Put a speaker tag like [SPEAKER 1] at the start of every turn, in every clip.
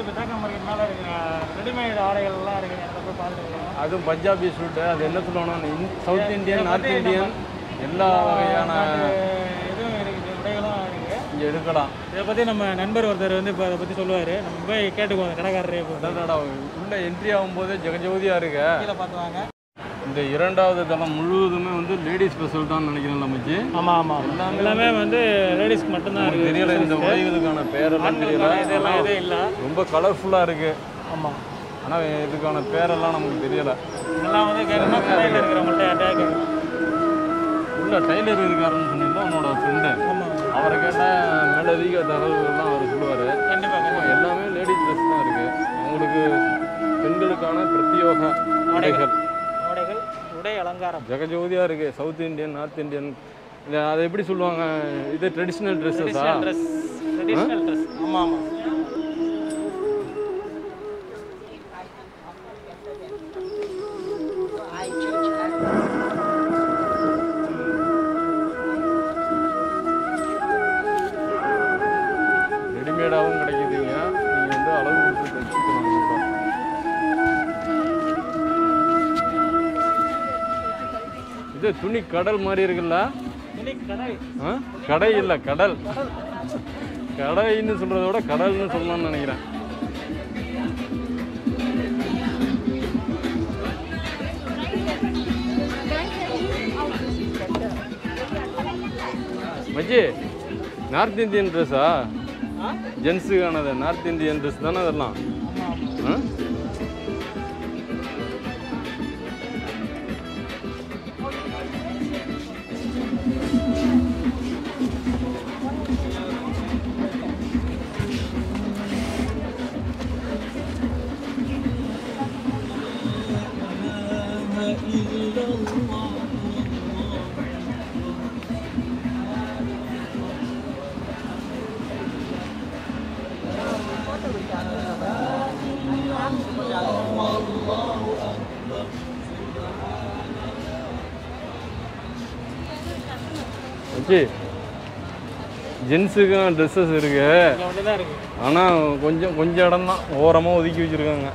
[SPEAKER 1] இப்போ தேக்கம் மார்க்கெட் மேலே இருக்கிற ரெடிமேட் ஆடைகள்லாம் இருக்குது அதை போய் பார்த்துருக்கோம்
[SPEAKER 2] அதுவும் பஞ்சாபி சூட்டு அது என்ன சொல்லுவாங்கன்னா சவுத் இந்தியன் நார்த் இந்தியன் எல்லா வகையான
[SPEAKER 1] இதுவும் இருக்குது உடைகளும் இருக்குது
[SPEAKER 2] இங்கே எடுக்கலாம்
[SPEAKER 1] இதை பற்றி நம்ம நண்பர் ஒருத்தர் வந்து இப்போ அதை பற்றி சொல்லுவார் நம்ம போய் கேட்டுக்குவோம் அந்த கடைக்காரரே போய்
[SPEAKER 2] அடடடா, உள்ள என்ட்ரி ஆகும்போது ஜெகஜோதியாக இருக்கு
[SPEAKER 1] கீழே பார்த்து வாங்க
[SPEAKER 2] இந்த இரண்டாவது தளம் முழுவதுமே வந்து லேடிஸ் ஸ்பெஷல் தான் நினைக்கிறேன் மச்சி
[SPEAKER 1] ஆமாம் ஆமாம் எல்லாமே வந்து லேடிஸ்க்கு மட்டும்தான்
[SPEAKER 2] எனக்கு
[SPEAKER 1] இருக்குது
[SPEAKER 2] தெரியல இந்த உடைகளுக்கான பேரெல்லாம் தெரியல
[SPEAKER 1] ஆண்களுக்கான இதெல்லாம் எதுவும் இல்லை
[SPEAKER 2] ரொம்ப கலர்ஃபுல்லாக இருக்கு
[SPEAKER 1] ஆமாம்
[SPEAKER 2] ஆனால் இதுக்கான பேரெல்லாம் நமக்கு தெரியல
[SPEAKER 1] இதெல்லாம் வந்து கேட்கணும் கடையில் இருக்கிறவங்கள்ட்ட அட்டாக்
[SPEAKER 2] உள்ள டைலர் இருக்காருன்னு சொன்னீங்கன்னா அவனோட ஃப்ரெண்டு
[SPEAKER 1] ஆமாம்
[SPEAKER 2] அவரை கேட்டால் மேலதிக தகவல்கள்லாம் அவர் சொல்லுவார்
[SPEAKER 1] கண்டிப்பாக கண்டிப்பாக
[SPEAKER 2] எல்லாமே லேடிஸ் ட்ரெஸ் தான் இருக்கு அவங்களுக்கு பெண்களுக்கான பிரத்யோக உடைகள்
[SPEAKER 1] உடைகள் உடை அலங்காரம்
[SPEAKER 2] ஜெகஜோதியாக இருக்கு சவுத் இந்தியன் நார்த் இந்தியன் இல்லை அதை எப்படி சொல்லுவாங்க இது ட்ரெடிஷ்னல் ட்ரெஸ்ஸஸா
[SPEAKER 1] ட்ரெடிஷ்னல் ட்ரெஸ் ட்ரெடிஷ்னல் ட்ரெஸ் ஆமாம் ஆமாம்
[SPEAKER 2] ரெடிமேடாகவும் கிடைக்குதுங்க நீங்கள் வந்து அளவு கொடுத்து தைச்சிக்கலாம் கண்டிப்பா. இது துணி கடல் மாதிரி இருக்குல்ல
[SPEAKER 1] துணி கடை
[SPEAKER 2] ஆ? கடை இல்லை கடல் கடைன்னு சொல்கிறத விட கடல்னு சொல்லலாம்னு நினைக்கிறேன் மச்சி நார்த் இந்தியன் ட்ரெஸ்ஸா
[SPEAKER 1] ஆ
[SPEAKER 2] ஜென்ஸுக்கானது நார்த் இந்தியன் ட்ரெஸ் தானே அதெல்லாம்
[SPEAKER 1] ஆமாம் ஆமாம்
[SPEAKER 2] ஆ? மச்சி ஜென்ஸுக்கும் ட்ரெஸ்ஸஸ் இருக்கு
[SPEAKER 1] இங்கே ஒன்று தான் இருக்குது
[SPEAKER 2] ஆனால் கொஞ்சம் கொஞ்சம் இடம் தான் ஓரமாக ஒதுக்கி வச்சுருக்காங்க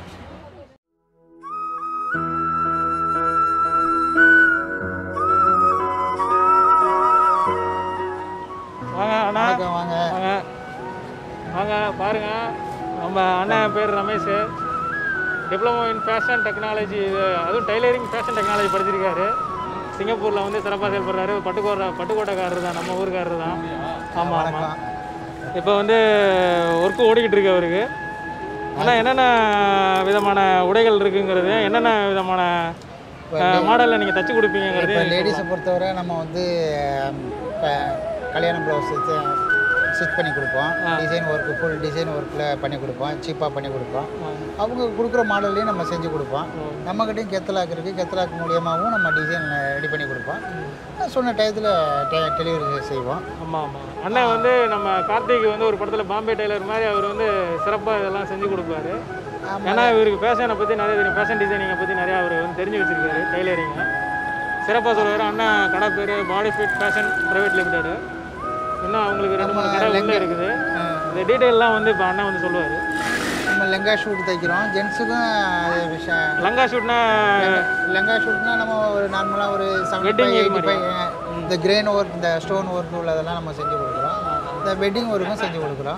[SPEAKER 1] வாங்க அண்ணா
[SPEAKER 3] வாங்க
[SPEAKER 1] வாங்க வாங்க பாருங்க நம்ம அண்ணன் பேர் Ramesh diploma in fashion technology இது அதுவும் டைலரிங் ஃபேஷன் டெக்னாலஜி படிச்சிருக்காரு சிங்கப்பூரில் வந்து சிறப்பாக செயல்படுறாரு பட்டுக்கோட்டை பட்டுக்கோட்டைக்காரர் தான் நம்ம ஊருக்காரர் தான் ஆமாம் ஆமாம் இப்போ வந்து ஒர்க்கு ஓடிக்கிட்டு இருக்கு அவருக்கு ஆனால் என்னென்ன விதமான உடைகள் இருக்குங்கிறது என்னென்ன விதமான மாடலில் நீங்கள் தச்சு கொடுப்பீங்கிறது
[SPEAKER 3] இப்போ லேடிஸை பொறுத்தவரை நம்ம வந்து இப்போ கல்யாண ப்ளவுஸ் ஸ்டிச் பண்ணி கொடுப்போம் டிசைன் ஒர்க்கு ஃபுல் டிசைன் ஒர்க்கில் பண்ணி கொடுப்போம் சீப்பாக பண்ணி கொடுப்போம் அவங்க கொடுக்குற மாடல்லையும் நம்ம செஞ்சு கொடுப்போம் நம்மக்கிட்டையும் கெத்தலாக் இருக்குது கெத்தலாக் மூலியமாகவும் நம்ம டிசைன் ரெடி பண்ணி கொடுப்போம் சொன்ன டயத்தில் டெலிவரி செய்வோம்
[SPEAKER 1] ஆமாம் ஆமாம் அண்ணன் வந்து நம்ம கார்த்திக் வந்து ஒரு படத்தில் பாம்பே டெய்லர் மாதிரி அவர் வந்து சிறப்பாக இதெல்லாம் செஞ்சு கொடுப்பாரு ஏன்னா இவருக்கு ஃபேஷனை பற்றி நிறைய தெரியும் ஃபேஷன் டிசைனிங்கை பற்றி நிறையா அவர் வந்து தெரிஞ்சு வச்சிருக்காரு டைலரிங்கை சிறப்பாக சொல்லுவார் அண்ணன் கடை பேர் body fit fashion private limited இன்னும் அவங்களுக்கு ரெண்டு மூணு கடை உள்ளே இருக்குது இந்த டீட்டெயிலெலாம் வந்து இப்போ அண்ணன் வந்து சொல்லுவார்
[SPEAKER 3] நம்ம லெங்கா ஷூட் தைக்கிறோம் ஜென்ஸுக்கும் அது விஷயம்
[SPEAKER 1] லங்கா ஷூட்னா
[SPEAKER 3] லெங்கா ஷூட்னா நம்ம ஒரு நார்மலாக ஒரு செவன்டி
[SPEAKER 1] Wedding
[SPEAKER 3] ஃபைவ் எயிட்டி
[SPEAKER 1] மாதிரி.
[SPEAKER 3] ஃபைவ் இந்த கிரெயின் ஒர்க் இந்த ஸ்டோன் ஒர்க் உள்ளதெல்லாம் நம்ம செஞ்சு கொடுக்குறோம் இந்த வெட்டிங் ஒர்க்கும் செஞ்சு கொடுக்குறோம்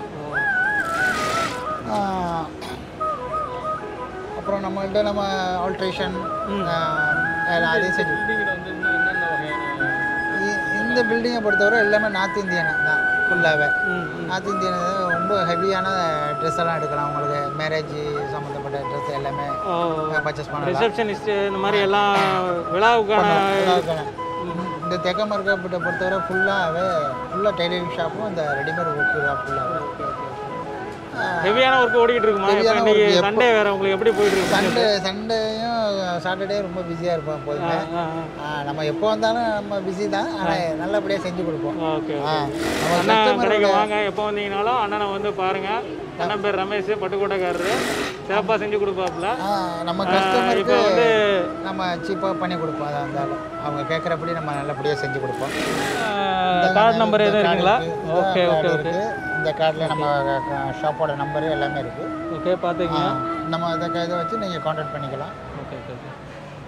[SPEAKER 3] ஆஹ், அப்புறம் நம்மள்ட்ட நம்ம ஆல்ட்ரேஷன் அதையும் செஞ்சு இ- இந்த பில்டிங்கை பொறுத்தவரை எல்லாமே நார்த் இந்தியன் தான் ஃபுல்லாகவே நார்த் இந்தியன் ரொம்ப ஹெவியான ட்ரெஸ் எல்லாம் எடுக்கலாம் உங்களுக்கு மேரேஜ் சம்மந்தப்பட்ட ட்ரெஸ் எல்லாமே பர்ச்சேஸ் பண்ணலாம்
[SPEAKER 1] ரிசப்ஷனிஸ்ட் இந்த மாதிரி எல்லாம் விழாவுக்கான
[SPEAKER 3] விழாவுக்கான. இந்த தெக்க மார்க்கெட்டை பொறுத்தவரை ஃபுல்லாகவே ஃபுல்லாக டெய்லரிங் ஷாப்பும் இந்த ரெடிமேட் ஒர்க்கு தான் ஃபுல்லாகவே
[SPEAKER 1] ஹெவியான ஒர்க் ஓடிக்கிட்டு இருக்குமா இப்போ
[SPEAKER 3] Heavy-யான
[SPEAKER 1] இன்னைக்கு
[SPEAKER 3] work எப்போ-
[SPEAKER 1] சண்டே வேற உங்களுக்கு எப்படி போயிட்டு இருக்கு
[SPEAKER 3] சண்டே சண்டேயும் சாட்டர்டே ரொம்ப பிஸியாக இருப்போம் எப்போதுமே
[SPEAKER 1] ஆ, ஆ.
[SPEAKER 3] ஆ, நம்ம எப்போ வந்தாலும் நம்ம பிஸி தான் ஆனால் நல்லபடியாக செஞ்சு கொடுப்போம்
[SPEAKER 1] ஓகே
[SPEAKER 3] ஆ, நம்ம
[SPEAKER 1] அண்ணா
[SPEAKER 3] customer
[SPEAKER 1] கடைக்கு வாங்க எப்போ வந்தீங்கனாலும் அண்ணனை வந்து பாருங்க அண்ணன் பேர் ரமேஷ் பட்டுக்கோட்டைக்காரரு சிறப்பாக செஞ்சு கொடுப்பாப்புல
[SPEAKER 3] ஆ, நம்ம
[SPEAKER 1] இப்போ
[SPEAKER 3] கஸ்டமருக்கு
[SPEAKER 1] வந்து
[SPEAKER 3] நம்ம சீப்பாக பண்ணி கொடுப்போம் அதாக இருந்தாலும் அவங்க கேட்குறபடி நம்ம நல்லபடியாக செஞ்சு கொடுப்போம்
[SPEAKER 1] ஆஹ், கார்டு நம்பர் எதுவும் இருக்குங்களா ஓகே ஓகே ஓகே
[SPEAKER 3] இருக்கு இந்த இந்த கார்டில் நம்ம ஷாப்போட நம்பரு எல்லாமே இருக்குது
[SPEAKER 1] ஓகே பார்த்துக்கங்க
[SPEAKER 3] நம்ம இதை க- இதை வச்சு நீங்கள் காண்டாக்ட் பண்ணிக்கலாம்
[SPEAKER 1] ஓகே ஓகே ஓகே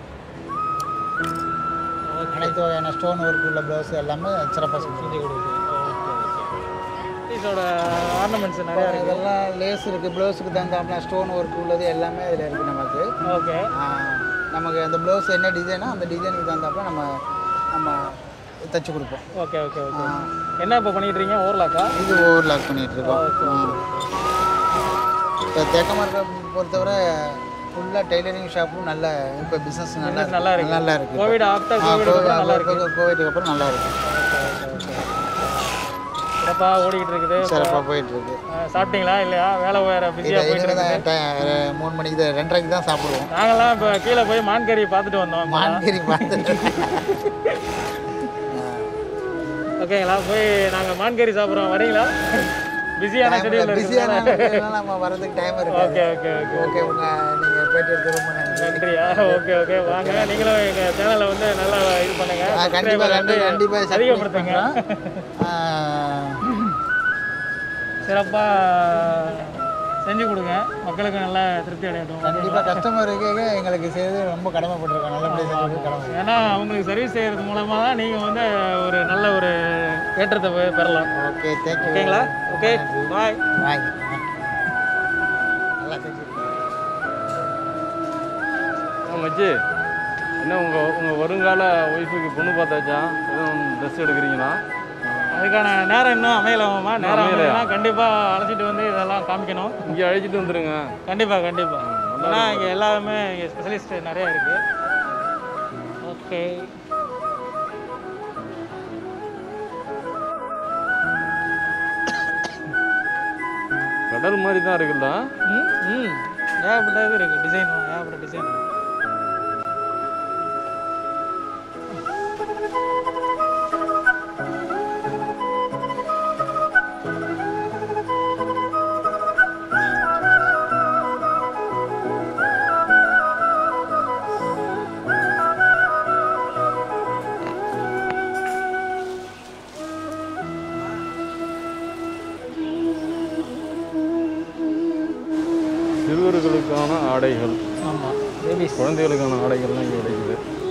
[SPEAKER 3] அனைத்து வகையான ஸ்டோன் ஒர்க் உள்ள ப்ளவுஸ் எல்லாமே சிறப்பாக செஞ்சு
[SPEAKER 1] செஞ்சு கொடுக்குது பீஸோட ஆர்னமெண்ட்ஸ் நிறையா இருக்குது
[SPEAKER 3] இதெல்லாம் லேஸ் இருக்குது ப்ளவுஸுக்கு தகுந்தாப்புல ஸ்டோன் ஒர்க் உள்ளது எல்லாமே இதில் இருக்குது நமக்கு
[SPEAKER 1] ஓகே
[SPEAKER 3] ஆ, நமக்கு அந்த ப்ளவுஸ் என்ன டிசைனோ அந்த டிசைனுக்கு தகுந்தாப்புல நம்ம நம்ம தைச்சு கொடுப்போம்
[SPEAKER 1] ஓகே ஓகே ஓகே என்ன இப்போ பண்ணிட்டு இருக்கீங்க ஓவர்லாக்கா
[SPEAKER 3] இது ஓவர் லாக் பண்ணிகிட்டு இருக்கோம் இப்போ தேக்கமாக பொறுத்தவரை ஃபுல்லாக டெய்லரிங் ஷாப்பும் நல்ல இப்போ பிஸ்னஸ் நல்லா
[SPEAKER 1] Business நல்லா இருக்கு.
[SPEAKER 3] நல்லா இருக்குது
[SPEAKER 1] கோவிட் ஆஃப்டர் கோவிட் அப்புறம் நல்லா இருக்கு
[SPEAKER 3] கோவிட்டுக்கு அப்புறம் நல்லா இருக்கு
[SPEAKER 1] சிறப்பாக ஓடிக்கிட்டு இருக்குது
[SPEAKER 3] சிறப்பாக போயிட்டு இருக்கு
[SPEAKER 1] அஹ், சாப்பிட்டீங்களா இல்லையா வேலை வேறு பிஸியாக
[SPEAKER 3] இது
[SPEAKER 1] போயிட்டு
[SPEAKER 3] இனிமே
[SPEAKER 1] இருக்கு
[SPEAKER 3] தான் டை- மூணு மணிக்கு தான் ரெண்டரைக்கு தான் சாப்பிடுவோம்
[SPEAKER 1] நாங்கெல்லாம் இப்போ கீழே போய் மான்கறி பார்த்துட்டு வந்தோம்
[SPEAKER 3] மான்கறி பார்த்துட்டு
[SPEAKER 1] ஓகேங்களா போய் நாங்கள் மான்கறி சாப்பிட்றோம் வரீங்களா பிஸியான ஷெடியூல்
[SPEAKER 3] பிஸியான
[SPEAKER 1] இருக்குது
[SPEAKER 3] நம்ம வரதுக்கு டைம் இருக்கு
[SPEAKER 1] ஓகே ஓகே ஓகே
[SPEAKER 3] ஓகே உங்க நீங்க பேட்டி எடுத்து ரொம்ப நன்றி
[SPEAKER 1] நன்றியா ஓகே ஓகே வாங்க நீங்களும் எங்கள் சேனலை வந்து நல்லா இது பண்ணுங்க
[SPEAKER 3] ஆ, கண்டிப்பா
[SPEAKER 1] subscriber
[SPEAKER 3] கண்டிப்பா
[SPEAKER 1] வந்து
[SPEAKER 3] கண்டிப்பா subscribe
[SPEAKER 1] அதிகப்படுத்துங்க
[SPEAKER 3] பண்றோம். ஆ,
[SPEAKER 1] சிறப்பாக செஞ்சு கொடுங்க மக்களுக்கு நல்லா திருப்தி அடையட்டும்
[SPEAKER 3] கண்டிப்பா கஸ்டமருக்கு எங்களுக்கு செய்து ரொம்ப கடமைப்பட்டிருக்கோம் நல்லபடியாக செஞ்சு கடமை
[SPEAKER 1] ஏன்னா அவங்களுக்கு சர்வீஸ் செய்கிறது மூலமாக தான் நீங்கள் வந்து ஒரு நல்ல ஒரு ஏற்றத்தை பெ- பெறலாம்
[SPEAKER 3] ஓகே தேங்க்யூ
[SPEAKER 1] ஓகேங்களா ஓகே பாய்
[SPEAKER 3] பாய் நல்லா செஞ்சு
[SPEAKER 2] ஆ மச்சி என்ன உங்கள் உங்கள் வருங்கால ஒய்ஃபுக்கு பொண்ணு பார்த்தாச்சா எதுவும் ட்ரெஸ் எடுக்கிறீங்களா
[SPEAKER 1] அதுக்கான நேரம் இன்னும் அமையலாமா நேரம்
[SPEAKER 2] அமையலையா?
[SPEAKER 1] அமையலாம் கண்டிப்பாக அழைச்சிட்டு வந்து இதெல்லாம் காமிக்கணும்
[SPEAKER 2] இங்கே அழைச்சிட்டு வந்துடுங்க
[SPEAKER 1] கண்டிப்பாக கண்டிப்பாக ஏன்னா இங்கே எல்லாமே இங்கே ஸ்பெஷலிஸ்ட் நிறையா இருக்குது ஓகே
[SPEAKER 2] கடல் மாதிரி தான் இருக்குல்ல
[SPEAKER 1] ம் ம் ஏகப்பட்ட இது இருக்குது டிசைன் ஏகப்பட்ட டிசைன்
[SPEAKER 2] சிறுவர்களுக்கான ஆடைகள்
[SPEAKER 1] ஆமாம் பேபிஸ்
[SPEAKER 2] குழந்தைகளுக்கான ஆடைகள்லாம் இங்கே கிடைக்குது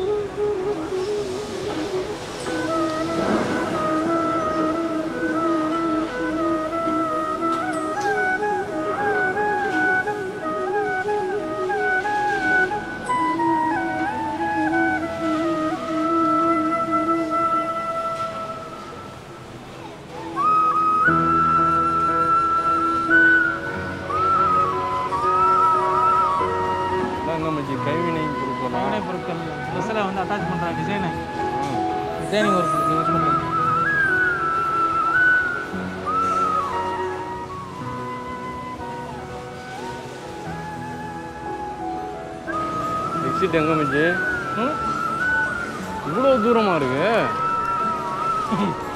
[SPEAKER 2] என்ன மச்சி கைவினை பொருட்களா
[SPEAKER 1] கைவினை பொருட்கள் ட்ரெஸ்ஸில் வந்து அட்டாச் பண்ணுற டிசைனு டிசைனிங் ஒர்க் யூஸ் பண்ணுறது
[SPEAKER 2] எக்ஸிட் எங்கே மச்சி
[SPEAKER 1] ம்
[SPEAKER 2] இவ்வளோ தூரமாக இருக்கு